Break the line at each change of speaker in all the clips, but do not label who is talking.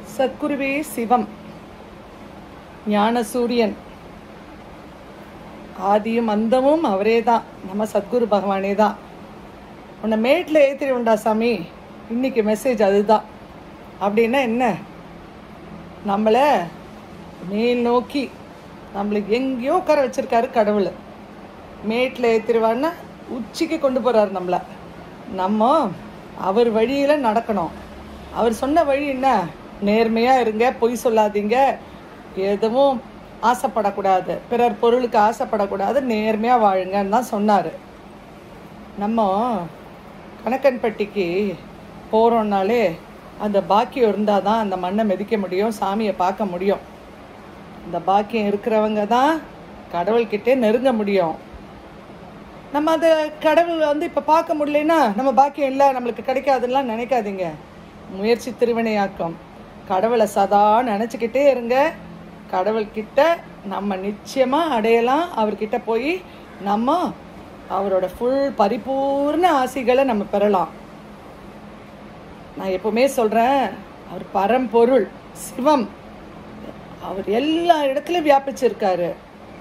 சத்குருவே சிவம் ஞானசூரியன் ஆதியும் அந்தமும் அவரே தான் நம்ம சத்குரு பகவானே தான் உன்னை மேட்டில் ஏற்றிடுவேண்டா சாமி இன்னைக்கு மெசேஜ் அதுதான் அப்படின்னா என்ன நம்மளை மேல் நோக்கி நம்மளுக்கு எங்கேயோ உட்கார வச்சிருக்காரு கடவுள் மேட்டில் ஏற்றிடுவான்னா உச்சிக்கு கொண்டு போகிறாரு நம்மளை நம்ம அவர் வழியில் நடக்கணும் அவர் சொன்ன வழி என்ன நேர்மையாக இருங்க பொய் சொல்லாதீங்க எதுவும் ஆசைப்படக்கூடாது பிறர் பொருளுக்கு ஆசைப்படக்கூடாது நேர்மையாக வாழுங்கன்னு தான் சொன்னார் நம்ம கணக்கன்பட்டிக்கு போகிறோம்னாலே அந்த பாக்கியம் இருந்தால் தான் அந்த மண்ணை மிதிக்க முடியும் சாமியை பார்க்க முடியும் அந்த பாக்கியம் இருக்கிறவங்க தான் கடவுள்கிட்டே நெருங்க முடியும் நம்ம அதை கடவுள் வந்து இப்போ பார்க்க முடியலன்னா நம்ம பாக்கியம் இல்லை நம்மளுக்கு கிடைக்காதுலாம் நினைக்காதீங்க முயற்சி திருவினையாக்கம் கடவுளை சதா நினச்சிக்கிட்டே இருங்க கடவுள்கிட்ட நம்ம நிச்சயமாக அடையலாம் அவர்கிட்ட போய் நம்ம அவரோட ஃபுல் பரிபூர்ண ஆசைகளை நம்ம பெறலாம் நான் எப்பவுமே சொல்கிறேன் அவர் பரம்பொருள் சிவம் அவர் எல்லா இடத்துலையும் வியாபிச்சிருக்காரு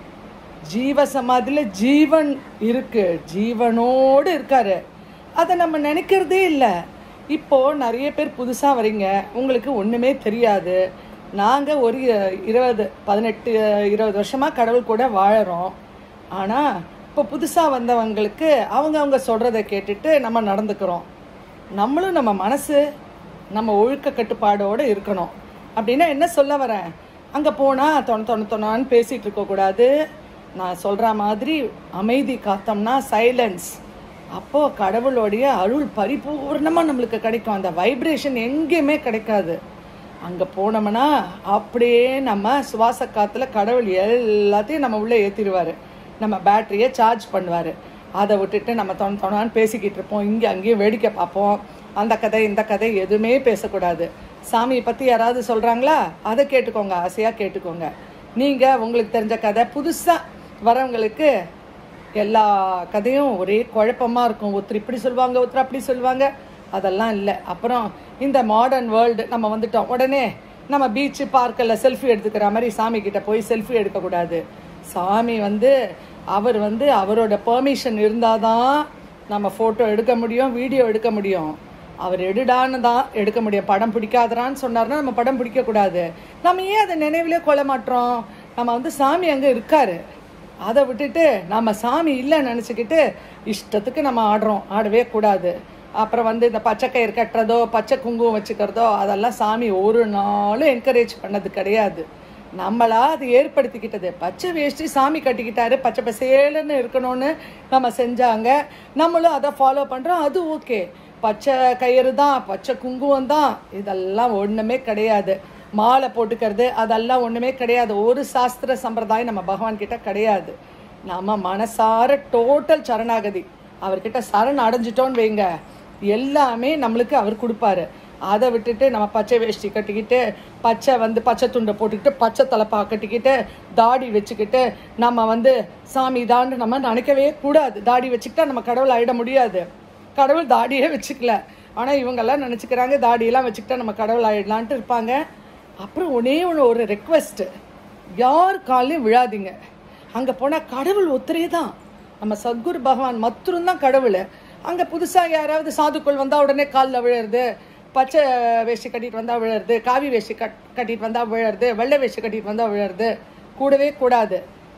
ஜீவ சமாதியில் ஜீவன் இருக்கு ஜீவனோடு இருக்காரு அதை நம்ம நினைக்கிறதே இல்லை இப்போ நிறைய பேர் புதுசாக வரீங்க உங்களுக்கு ஒன்றுமே தெரியாது நாங்கள் ஒரு இருபது பதினெட்டு இருபது வருஷமாக கடவுள் கூட வாழறோம் ஆனால் இப்போ புதுசாக வந்தவங்களுக்கு அவங்க அவங்க சொல்கிறத கேட்டுட்டு நம்ம நடந்துக்கிறோம் நம்மளும் நம்ம மனசு நம்ம ஒழுக்க கட்டுப்பாடோடு இருக்கணும் அப்படின்னா என்ன சொல்ல வரேன் அங்கே போனால் தொண தொண தொணான்னு பேசிகிட்டு இருக்கக்கூடாது நான் சொல்கிற மாதிரி அமைதி காத்தோம்னா சைலன்ஸ் அப்போது கடவுளுடைய அருள் பரிபூர்ணமாக நம்மளுக்கு கிடைக்கும் அந்த வைப்ரேஷன் எங்கேயுமே கிடைக்காது அங்கே போனோம்னா அப்படியே நம்ம சுவாச காற்றுல கடவுள் எல்லாத்தையும் நம்ம உள்ளே ஏற்றிடுவார் நம்ம பேட்டரியை சார்ஜ் பண்ணுவார் அதை விட்டுட்டு நம்ம தொண தொணான்னு பேசிக்கிட்டு இருப்போம் இங்கே அங்கேயும் வேடிக்கை பார்ப்போம் அந்த கதை இந்த கதை எதுவுமே பேசக்கூடாது சாமியை பற்றி யாராவது சொல்கிறாங்களா அதை கேட்டுக்கோங்க ஆசையாக கேட்டுக்கோங்க நீங்கள் உங்களுக்கு தெரிஞ்ச கதை புதுசாக வரவங்களுக்கு எல்லா கதையும் ஒரே குழப்பமாக இருக்கும் ஒருத்தர் இப்படி சொல்லுவாங்க ஒருத்தர் அப்படி சொல்லுவாங்க அதெல்லாம் இல்லை அப்புறம் இந்த மாடர்ன் வேர்ல்டு நம்ம வந்துட்டோம் உடனே நம்ம பீச்சு பார்க்கில் செல்ஃபி எடுத்துக்கிற மாதிரி சாமி கிட்ட போய் செல்ஃபி எடுக்கக்கூடாது சாமி வந்து அவர் வந்து அவரோட பெர்மிஷன் இருந்தால் தான் நம்ம ஃபோட்டோ எடுக்க முடியும் வீடியோ எடுக்க முடியும் அவர் எடுடான்னு தான் எடுக்க முடியும் படம் பிடிக்காதரான்னு சொன்னார்னா நம்ம படம் பிடிக்கக்கூடாது நம்ம ஏன் அதை நினைவிலே கொள்ள மாட்டோம் நம்ம வந்து சாமி அங்கே இருக்காரு அதை விட்டுட்டு நம்ம சாமி இல்லைன்னு நினச்சிக்கிட்டு இஷ்டத்துக்கு நம்ம ஆடுறோம் ஆடவே கூடாது அப்புறம் வந்து இந்த பச்சை கயிறு கட்டுறதோ பச்சை குங்குமம் வச்சுக்கிறதோ அதெல்லாம் சாமி ஒரு நாளும் என்கரேஜ் பண்ணது கிடையாது நம்மளா அது ஏற்படுத்திக்கிட்டது பச்சை வேஷ்டி சாமி கட்டிக்கிட்டாரு பச்சை பசேலுன்னு இருக்கணும்னு நம்ம செஞ்சாங்க நம்மளும் அதை ஃபாலோ பண்ணுறோம் அது ஓகே பச்சை கயிறு தான் பச்சை குங்குமம் தான் இதெல்லாம் ஒன்றுமே கிடையாது மாலை போட்டுக்கிறது அதெல்லாம் ஒன்றுமே கிடையாது ஒரு சாஸ்திர சம்பிரதாயம் நம்ம பகவான் கிட்ட கிடையாது நம்ம மனசார டோட்டல் சரணாகதி அவர்கிட்ட சரண் அடைஞ்சிட்டோன்னு வைங்க எல்லாமே நம்மளுக்கு அவர் கொடுப்பாரு அதை விட்டுட்டு நம்ம பச்சை வேஷ்டி கட்டிக்கிட்டு பச்சை வந்து பச்சை துண்டை போட்டுக்கிட்டு பச்சை தலைப்பா கட்டிக்கிட்டு தாடி வச்சுக்கிட்டு நம்ம வந்து சாமி தான் நம்ம நினைக்கவே கூடாது தாடி வச்சுக்கிட்டா நம்ம கடவுள் ஆயிட முடியாது கடவுள் தாடியே வச்சுக்கல ஆனால் இவங்கெல்லாம் நினச்சிக்கிறாங்க தாடியெல்லாம் வச்சுக்கிட்டா நம்ம கடவுள் ஆயிடலான்ட்டு இருப்பாங்க அப்புறம் ஒன்னே ஒன்று ஒரு ரெக்வெஸ்ட்டு யார் காலையும் விழாதீங்க அங்கே போனால் கடவுள் ஒத்துரே தான் நம்ம சத்குரு பகவான் மட்டும்தான் கடவுள் அங்கே புதுசாக யாராவது சாதுக்கள் வந்தால் உடனே காலில் விழுறது பச்சை வேஷ்டி கட்டிட்டு வந்தால் விழுறது காவி வேஷ்டி கட் கட்டிட்டு வந்தால் விழுறது வெள்ளை வேஷ்டி கட்டிட்டு வந்தால் விழுறது கூடவே கூடாது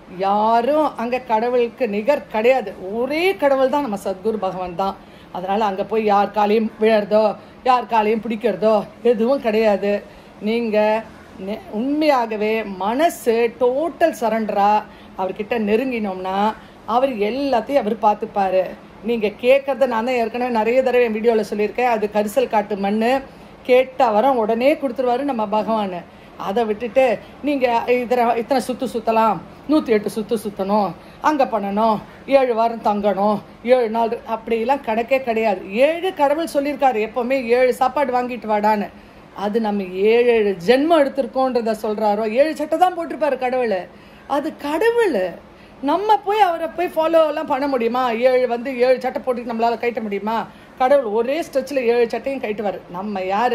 யாரும் அங்கே கடவுளுக்கு நிகர் கிடையாது ஒரே கடவுள் தான் நம்ம சத்குரு பகவான் தான் அதனால் அங்கே போய் யார் காலையும் விழறதோ யார் காலையும் பிடிக்கிறதோ எதுவும் கிடையாது நீங்கள் உண்மையாகவே மனசு டோட்டல் சரண்டராக அவர்கிட்ட நெருங்கினோம்னா அவர் எல்லாத்தையும் அவர் பார்த்துப்பாரு நீங்கள் கேட்குறத நான் தான் ஏற்கனவே நிறைய தடவை என் வீடியோவில் சொல்லியிருக்கேன் அது கரிசல் காட்டு மண் கேட்ட வரம் உடனே கொடுத்துருவாரு நம்ம பகவான் அதை விட்டுட்டு நீங்கள் இத்தனை இத்தனை சுற்று சுற்றலாம் நூற்றி எட்டு சுற்று சுற்றணும் அங்கே பண்ணணும் ஏழு வாரம் தங்கணும் ஏழு நாள் அப்படிலாம் கணக்கே கிடையாது ஏழு கடவுள் சொல்லியிருக்காரு எப்போவுமே ஏழு சாப்பாடு வாங்கிட்டு வாடான்னு அது நம்ம ஏழு ஏழு ஜென்மம் எடுத்திருக்கோன்றத சொல்கிறாரோ ஏழு சட்டை தான் போட்டிருப்பாரு கடவுள் அது கடவுள் நம்ம போய் அவரை போய் ஃபாலோலாம் பண்ண முடியுமா ஏழு வந்து ஏழு சட்டை போட்டுட்டு நம்மளால் கைட்ட முடியுமா கடவுள் ஒரே ஸ்ட்ரெச்சில் ஏழு சட்டையும் கைட்டுவார் நம்ம யார்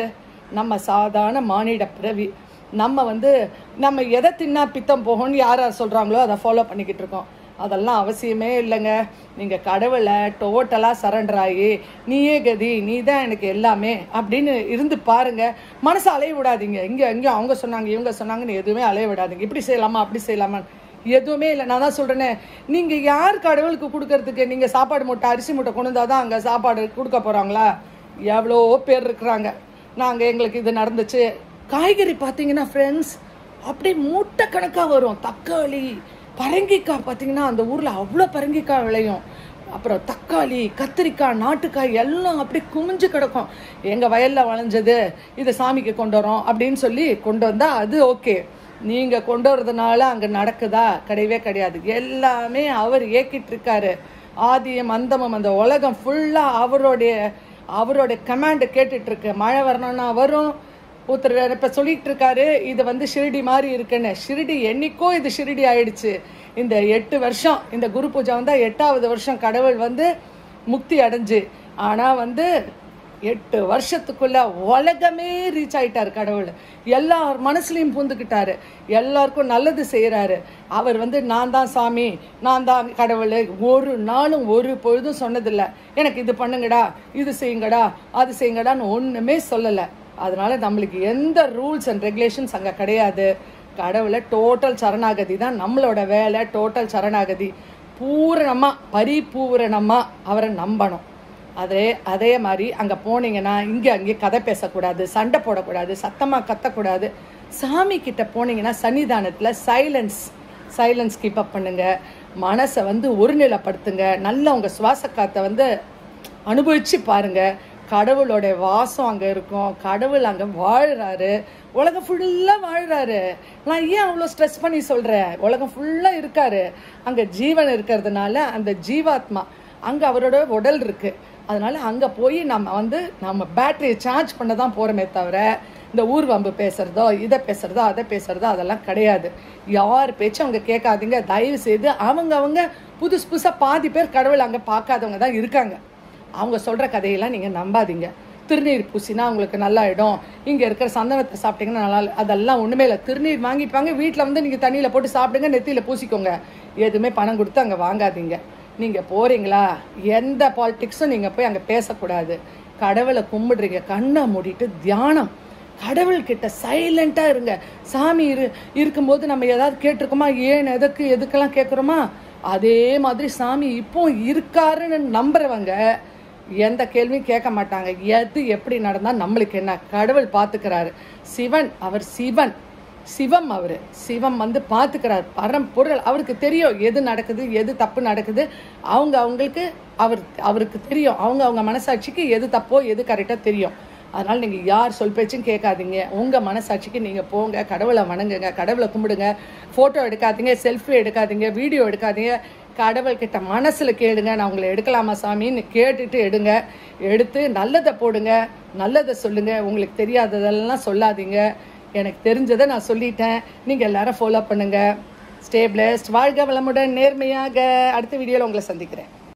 நம்ம சாதாரண மானிட பிறவி நம்ம வந்து நம்ம எதை தின்னா பித்தம் போகும்னு யார் யார் சொல்கிறாங்களோ அதை ஃபாலோ பண்ணிக்கிட்டு இருக்கோம் அதெல்லாம் அவசியமே இல்லைங்க நீங்கள் கடவுளை டோட்டலாக சரண்டர் ஆகி நீயே கதி நீ தான் எனக்கு எல்லாமே அப்படின்னு இருந்து பாருங்க மனசை அலைய விடாதீங்க இங்கே இங்கே அவங்க சொன்னாங்க இவங்க சொன்னாங்கன்னு எதுவுமே அலைய விடாதீங்க இப்படி செய்யலாமா அப்படி செய்யலாமா எதுவுமே இல்லை நான் தான் சொல்கிறேனே நீங்கள் யார் கடவுளுக்கு கொடுக்கறதுக்கு நீங்கள் சாப்பாடு மூட்டை அரிசி மூட்டை கொண்டு வந்தால் தான் அங்கே சாப்பாடு கொடுக்க போகிறாங்களா எவ்வளோ பேர் இருக்கிறாங்க நாங்கள் எங்களுக்கு இது நடந்துச்சு காய்கறி பார்த்தீங்கன்னா ஃப்ரெண்ட்ஸ் அப்படியே மூட்டை கணக்காக வரும் தக்காளி பரங்கிக்காய் பார்த்தீங்கன்னா அந்த ஊரில் அவ்வளோ பரங்கிக்காய் விளையும் அப்புறம் தக்காளி கத்திரிக்காய் நாட்டுக்காய் எல்லாம் அப்படியே குமிஞ்சு கிடக்கும் எங்கள் வயலில் விளைஞ்சது இதை சாமிக்கு கொண்டு வரோம் அப்படின்னு சொல்லி கொண்டு வந்தால் அது ஓகே நீங்கள் கொண்டு வரதுனால அங்கே நடக்குதா கிடையவே கிடையாது எல்லாமே அவர் இயக்கிட்டு இருக்காரு ஆதியம் அந்தமம் அந்த உலகம் ஃபுல்லாக அவருடைய அவருடைய கமாண்டை கேட்டுட்டு இருக்கு மழை வரணும்னா வரும் ஒருத்தர் இப்போ சொல்லிட்டு இருக்காரு இது வந்து ஷிரடி மாதிரி இருக்குன்னு ஷிரடி என்னைக்கோ இது ஷிரடி ஆயிடுச்சு இந்த எட்டு வருஷம் இந்த குரு பூஜை வந்தால் எட்டாவது வருஷம் கடவுள் வந்து முக்தி அடைஞ்சு ஆனால் வந்து எட்டு வருஷத்துக்குள்ள உலகமே ரீச் ஆயிட்டார் கடவுள் எல்லார் மனசுலையும் பூந்துக்கிட்டாரு எல்லாருக்கும் நல்லது செய்கிறாரு அவர் வந்து நான் தான் சாமி நான் தான் கடவுள் ஒரு நாளும் ஒரு பொழுதும் சொன்னதில்லை எனக்கு இது பண்ணுங்கடா இது செய்யுங்கடா அது செய்யுங்கடான்னு ஒன்றுமே சொல்லலை அதனால நம்மளுக்கு எந்த ரூல்ஸ் அண்ட் ரெகுலேஷன்ஸ் அங்கே கிடையாது கடவுளை டோட்டல் சரணாகதி தான் நம்மளோட வேலை டோட்டல் சரணாகதி பூரணமாக பரிபூரணமாக அவரை நம்பணும் அதே அதே மாதிரி அங்கே போனீங்கன்னா இங்கே அங்கே கதை பேசக்கூடாது சண்டை போடக்கூடாது சத்தமாக கத்தக்கூடாது சாமி கிட்ட போனீங்கன்னா சன்னிதானத்தில் சைலன்ஸ் சைலன்ஸ் கீப் அப் பண்ணுங்க மனசை வந்து ஒருநிலைப்படுத்துங்க நல்ல உங்கள் சுவாச காற்றை வந்து அனுபவிச்சு பாருங்க கடவுளோட வாசம் அங்கே இருக்கும் கடவுள் அங்கே வாழ்கிறாரு உலகம் ஃபுல்லாக வாழ்கிறாரு நான் ஏன் அவ்வளோ ஸ்ட்ரெஸ் பண்ணி சொல்கிறேன் உலகம் ஃபுல்லாக இருக்காரு அங்கே ஜீவன் இருக்கிறதுனால அந்த ஜீவாத்மா அங்கே அவரோட உடல் இருக்குது அதனால அங்கே போய் நம்ம வந்து நம்ம பேட்டரியை சார்ஜ் பண்ண தான் போகிறோமே தவிர இந்த ஊர்வம்பு பேசுகிறதோ இதை பேசுகிறதோ அதை பேசுகிறதோ அதெல்லாம் கிடையாது யார் பேச்சும் அவங்க கேட்காதீங்க தயவு செய்து அவங்க அவங்க புதுசு புதுசாக பாதி பேர் கடவுள் அங்கே பார்க்காதவங்க தான் இருக்காங்க அவங்க சொல்கிற கதையெல்லாம் நீங்கள் நம்பாதீங்க திருநீர் பூசினா உங்களுக்கு நல்லா ஆயிடும் இங்கே இருக்கிற சந்தனத்தை சாப்பிட்டீங்கன்னா நல்லா இல்ல- அதெல்லாம் ஒன்றுமே இல்லை திருநீர் வாங்கிப்பாங்க வீட்டில் வந்து நீங்கள் தண்ணியில் போட்டு சாப்பிடுங்க நெத்தியில் பூசிக்கோங்க எதுவுமே பணம் கொடுத்து அங்கே வாங்காதீங்க நீங்கள் போகிறீங்களா எந்த பாலிட்டிக்ஸும் நீங்கள் போய் அங்கே பேசக்கூடாது கடவுளை கும்பிடுறீங்க கண்ணை மூடிட்டு தியானம் கடவுள்கிட்ட சைலண்ட்டாக இருங்க சாமி இரு இருக்கும்போது நம்ம ஏதாவது கேட்டிருக்கோமா ஏன் எதுக்கு எதுக்கெல்லாம் கேட்குறோமா அதே மாதிரி சாமி இப்போ இருக்காருன்னு நம்புறவங்க எந்த கேள்வியும் கேட்க மாட்டாங்க எது எப்படி நடந்தால் நம்மளுக்கு என்ன கடவுள் பார்த்துக்கிறாரு சிவன் அவர் சிவன் சிவம் அவர் சிவம் வந்து பார்த்துக்கிறார் பரம்பொருள் அவருக்கு தெரியும் எது நடக்குது எது தப்பு நடக்குது அவங்க அவங்களுக்கு அவர் அவருக்கு தெரியும் அவங்க அவங்க மனசாட்சிக்கு எது தப்போ எது கரெக்டாக தெரியும் அதனால் நீங்கள் யார் சொல் பேச்சும் கேட்காதீங்க உங்கள் மனசாட்சிக்கு நீங்கள் போங்க கடவுளை வணங்குங்க கடவுளை கும்பிடுங்க ஃபோட்டோ எடுக்காதீங்க செல்ஃபி எடுக்காதீங்க வீடியோ எடுக்காதீங்க கடவுள்கிட்ட மனசில் கேளுங்க நான் உங்களை எடுக்கலாமா சாமின்னு கேட்டுட்டு எடுங்க எடுத்து நல்லதை போடுங்க நல்லதை சொல்லுங்க உங்களுக்கு தெரியாததெல்லாம் சொல்லாதீங்க எனக்கு தெரிஞ்சதை நான் சொல்லிட்டேன் நீங்கள் எல்லாரும் ஃபாலோ பண்ணுங்க ஸ்டே பிளஸ்ட் வாழ்க வளமுடன் நேர்மையாக அடுத்த வீடியோவில் உங்களை சந்திக்கிறேன்